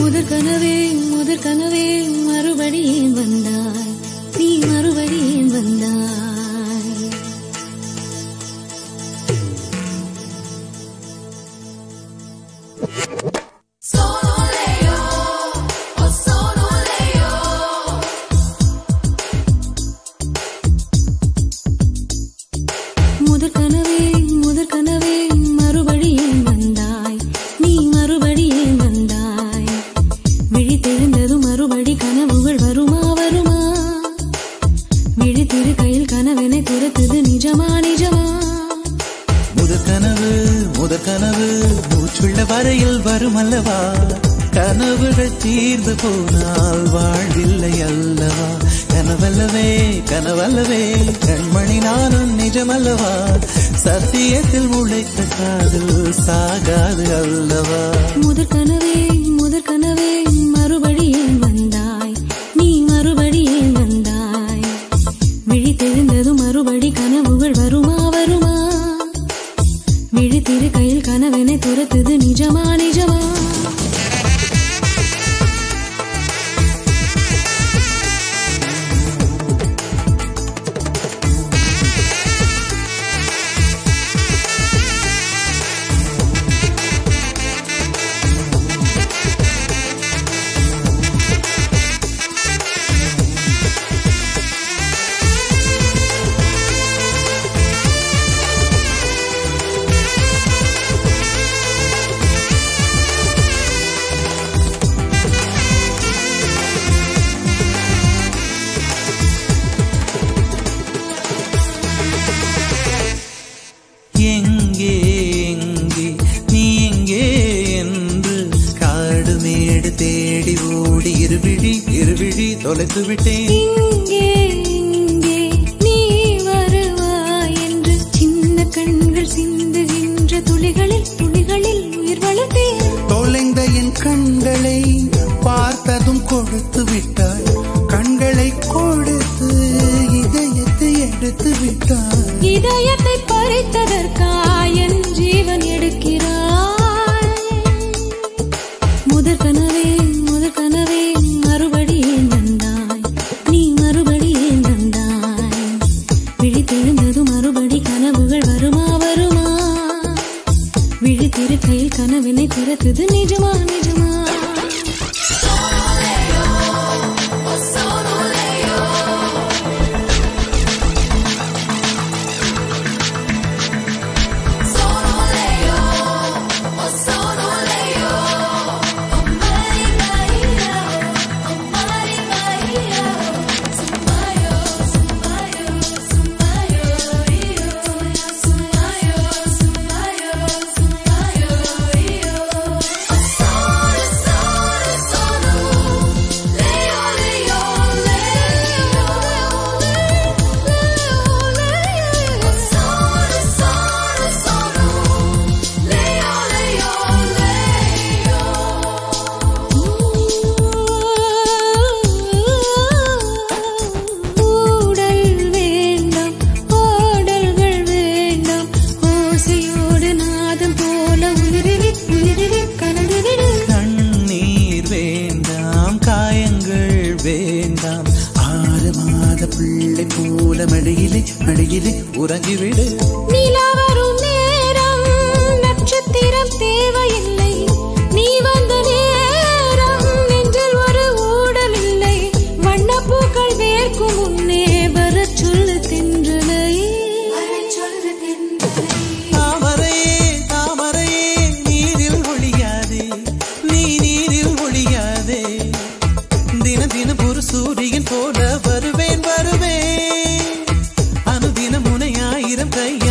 முதற் கனவே முதற் கனவே மறுபடியும் வந்தாய் நீ மறுபடியும் வந்தாய் முதற் கனவே முதற் கனவே மறுபடியும் வந்தாய் நீ மறுபடியும் வந்தாய் விழித்தெழுந்ததும் மறுபடி கனவுகள் வருமா வருமா விழித்திரு கையில் கனவெனை துரத்துது நிஜமா நிஜமா முதற் கனவு முதற் கனவு மூச்சுள்ள வரையில் வரும் அல்லவா கனவுகள் தீர்ந்து போனால் வாழ்வில்லை அல்லவா கனவல்லவே கனவல்லவே கண்மணி நானும் நிஜமல்லவா சத்தியத்தில் உழைத்த காதல் சாகாது அல்லவா முதற் கனவே முதற் கனவே மறுபடியும் வந்தாய் நீ மறுபடியும் வந்தாய் விழித்தெழுந்ததும் மறுபடி கனவுகள் வருமா வருமா விழித்திரு கையில் கனவெனை துரத்துது நிஜமா நிஜமா எங்கே எங்கே நீ எங்கே என்று காடு மேடு தேடி ஓடி இருவிழி இருவிழி தொலைத்து விட்டேன் இங்கே இங்கே நீ வருவாய் என்று சின்ன கண்கள் சிந்துகின்ற துளிகளில் துளிகளில் உயிர் வளர்த்தேன் தொலைந்த என் கண்களை பார்த்ததும் கொடுத்து விட்டாய் கண்களை கொடுத்து இதயத்தை எடுத்து விட்டாய் இதயத்தை பறித்ததற்காய் என் ஜீவன் எடுக்கிறாய் முதற் கனவே முதற் கனவே மறுபடியும் வந்தாய் நீ மறுபடியும் வந்தாய் விழித்தெழுந்தது மறுபடி கனவுகள் வருமா வருமா விழித்திருக்கையில் கனவினை திறத்துது நிஜமா நிஜமா ஊடல் வேண்டாம் ஓடல்கள் வேண்டாம் ஓசையோடு நாதம் போல உயிரில் உயிரில் கலந்துவிடு கண்ணீர் வேண்டாம் காயங்கள் வேண்டாம் ஆறு மாத பிள்ளை போல மடியிலே மடியிலே உறங்கிவிடு நிலா வரும் நேரம் நட்சத்திரம் தேவையில்லை நீ வந்த நேரம் நெஞ்சில் ஒரு ஊடல் இல்லை வண்ணப்பூக்கள் வேர்க்கும் முன்னே வரச் சொல்லு தென்றலை தாமரையே தாமரையே நீரில் ஒளியாதே நீ நீரில் ஒளியாதே தின தினம் ஒரு சூரியன் போல வருவேன் வருவேன் அனுதினம் உனை ஆயிரம் கையில்